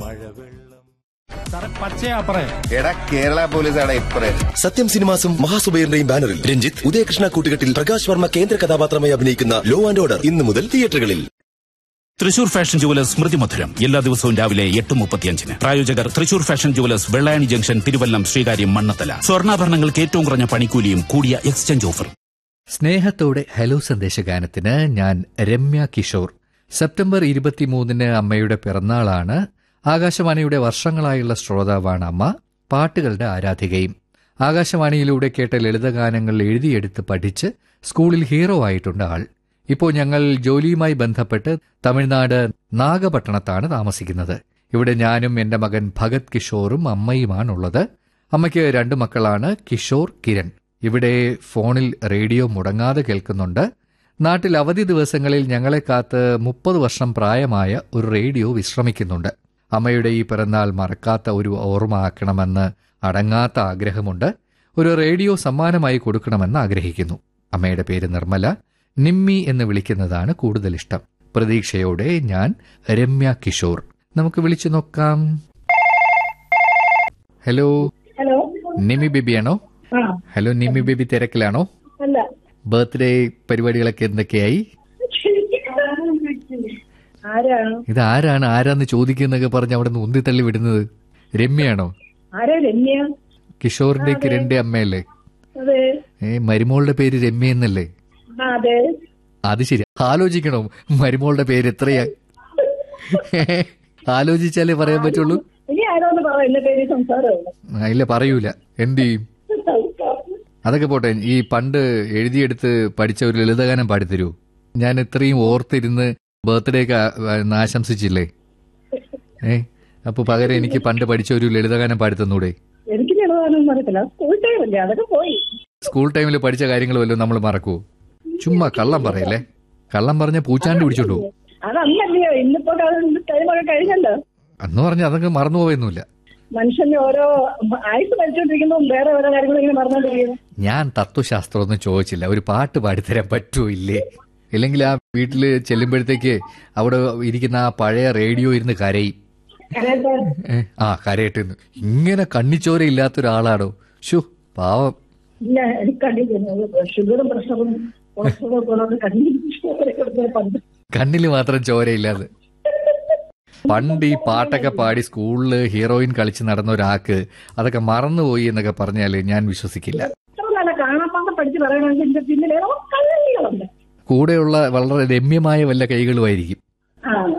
എടാ കേരള പോലീസാണ് ഇപ്പറേ സത്യം സിനിമാസും മഹാസുബൈറിന്റെയും ബാനറിൽ രഞ്ജിത്ത് ഉദയകൃഷ്ണ കൂട്ടുകെട്ടിൽ പ്രകാശ് വർമ്മ കേന്ദ്ര കഥാപാത്രമായി അഭിനയിക്കുന്ന ലോ ആൻഡ് ഓർഡർ ഇന്നു മുതൽ തിയേറ്ററുകളിൽ തൃശൂർ ഫാഷൻ ജുവലേഴ്സ് സ്മൃതി മധുരം എല്ലാ ദിവസവും രാവിലെ എട്ട് മുപ്പത്തിയഞ്ചിന് പ്രായോജകർ Thrissur fashion jewellers Vellayani junction Thiruvallam Sreekaryam Mannanthala സ്വർണ്ണാഭരണങ്ങൾക്ക് ഏറ്റവും കുറഞ്ഞ പണിക്കൂലിയും കൂടിയ എക്സ്ചേഞ്ച് ഓഫറും സ്നേഹത്തോടെ ഹലോ സന്ദേശഗാനത്തിന് ഞാൻ രമ്യ കിഷോർ സെപ്റ്റംബർ ഇരുപത്തിമൂന്നിന് അമ്മയുടെ പിറന്നാളാണ് ആകാശവാണിയുടെ വർഷങ്ങളായുള്ള ശ്രോതാവാണ് അമ്മ പാട്ടുകളുടെ ആരാധികയും ആകാശവാണിയിലൂടെ കേട്ട ലളിതഗാനങ്ങൾ എഴുതിയെടുത്ത് പഠിച്ച് സ്കൂളിൽ ഹീറോ ആയിട്ടുണ്ട് ആൾ ഇപ്പോൾ ഞങ്ങൾ ജോലിയുമായി ബന്ധപ്പെട്ട് തമിഴ്നാട് നാഗപട്ടണത്താണ് താമസിക്കുന്നത് ഇവിടെ ഞാനും എന്റെ മകൻ ഭഗത് കിഷോറും അമ്മയുമാണുള്ളത് അമ്മയ്ക്ക് രണ്ട് മക്കളാണ് കിഷോർ കിരൺ ഇവിടെ ഫോണിൽ റേഡിയോ മുടങ്ങാതെ കേൾക്കുന്നുണ്ട് നാട്ടിൽ അവധി ദിവസങ്ങളിൽ ഞങ്ങളെ കാത്ത് മുപ്പത് വർഷം പ്രായമായ ഒരു റേഡിയോ വിശ്രമിക്കുന്നുണ്ട് അമ്മയുടെ ഈ പിറന്നാൾ മറക്കാത്ത ഒരു ഓർമ്മ ആക്കണമെന്ന് അടങ്ങാത്ത ആഗ്രഹമുണ്ട് ഒരു റേഡിയോ സമ്മാനമായി കൊടുക്കണമെന്ന് ആഗ്രഹിക്കുന്നു അമ്മയുടെ പേര് നിർമ്മല നിമ്മി എന്ന് വിളിക്കുന്നതാണ് കൂടുതൽ ഇഷ്ടം പ്രതീക്ഷയോടെ ഞാൻ രമ്യ കിഷോർ നമുക്ക് വിളിച്ചു നോക്കാം ഹലോ ഹലോ നിമി ബേബിയാണോ ആ ഹലോ നിമി ബേബി തിരക്കിലാണോ അല്ല ബർത്ത്ഡേ പരിപാടികളൊക്കെ എന്തൊക്കെയായി ആരാണ് ഇത് ആരാണ് ആരാന്ന് ചോദിക്കുന്നൊക്കെ പറഞ്ഞ് അവിടെ നിന്ന് ഉന്തിത്തള്ളി വിടുന്നത് രമ്യയാണോ ആരാ രമ്യ കിഷോറിന്റെ കിരണിന്റെ അമ്മയല്ലേ അതെ ഏ മരുമോളുടെ പേര് രമ്യ എന്നല്ലേ ആ അതെ അത് ശരി ആലോചിക്കണോ മരുമോളുടെ പേര് എത്രയാ ആലോചിച്ചാലേ പറയാൻ പറ്റുള്ളൂ ഇനി ആരോന്ന് പറ എന്റെ പേര് സംസാരമാണ് ആ, ഇല്ല പറയൂല എന്ത് ചെയ്യും അതൊക്കെ പോട്ടെ ഈ പണ്ട് എഴുതിയെടുത്ത് പഠിച്ച ഒരു ലളിതഗാനം പാടിത്തരൂ ഞാൻ ഇത്രയും ഓർത്തിരുന്ന് ബർത്ത്ഡേ ഒക്കെ ആ- ആശംസിച്ചില്ലേ ഏ അപ്പൊ പകരം എനിക്ക് പണ്ട് പഠിച്ച ഒരു ലളിതഗാനം പാടിത്തന്നൂടെ എനിക്ക് ചെറുതാനൊന്നും അറിയത്തില്ല സ്കൂൾ ടൈം അല്ലേ അതൊക്കെ പോയി സ്കൂൾ ടൈമിൽ പഠിച്ച കാര്യങ്ങൾ വല്ലതും നമ്മൾ മറക്കൂ ചുമ്മാ കള്ളം പറയല്ലേ കള്ളം പറഞ്ഞ പൂച്ചാണ്ട് പിടിച്ചോണ്ടു പോകും. അതല്ലല്ലയോ ഇന്നിപ്പോ ടൈമൊക്കെ കഴിഞ്ഞല്ലോ അന്ന് പറഞ്ഞ അതൊക്കെ മറന്നുപോയൊന്നുമില്ല മനുഷ്യന്റെ ഓരോ ആയുസ് പഠിച്ചോണ്ടിരിക്കുമ്പോൾ വേറെ ഓരോ കാര്യങ്ങൾ ഇങ്ങനെ മറന്നോണ്ടിരിക്കുന്നു ഞാൻ തത്വശാസ്ത്രമൊന്നും ചോദിച്ചില്ല ഒരു പാട്ട് പാടിത്തരാൻ പറ്റുമോ ഇല്ലേ ഇല്ലെങ്കിൽ ആ വീട്ടിൽ ചെല്ലുമ്പോഴത്തേക്ക് അവിടെ ഇരിക്കുന്ന ആ പഴയ റേഡിയോ ഇരുന്ന് കരയും കരയട്ടെ ഏ, ആ കരയിട്ട് ഇങ്ങനെ കണ്ണിച്ചോര ഇല്ലാത്ത ഒരാളാണോ ഷു പാവം ഇല്ല എനിക്ക് കണ്ടിരിക്കുന്നു ഷുഗറും പ്രഷറും കൊളസ്ട്രോളും ഒക്കെ ഉള്ളത് കണ്ടിരിക്കുന്നു പണ്ട് കണ്ണിൽ മാത്രം ചോരയില്ലാതെ പണ്ട് ഈ പാട്ടൊക്കെ പാടി സ്കൂളിൽ ഹീറോയിൻ കളിച്ച് നടന്ന ഒരാൾക്ക് അതൊക്കെ മറന്നുപോയി എന്നൊക്കെ പറഞ്ഞാൽ ഞാൻ വിശ്വസിക്കില്ല ഇത്ര നല്ല കാണാപ്പാടം പഠിച്ച് പറയണമെങ്കിൽ എന്റെ പിന്നിൽ കള്ളികളുണ്ട് കൂടെയുള്ള വളരെ രമ്യമായ വല്ല കൈകളുമായിരിക്കും ആ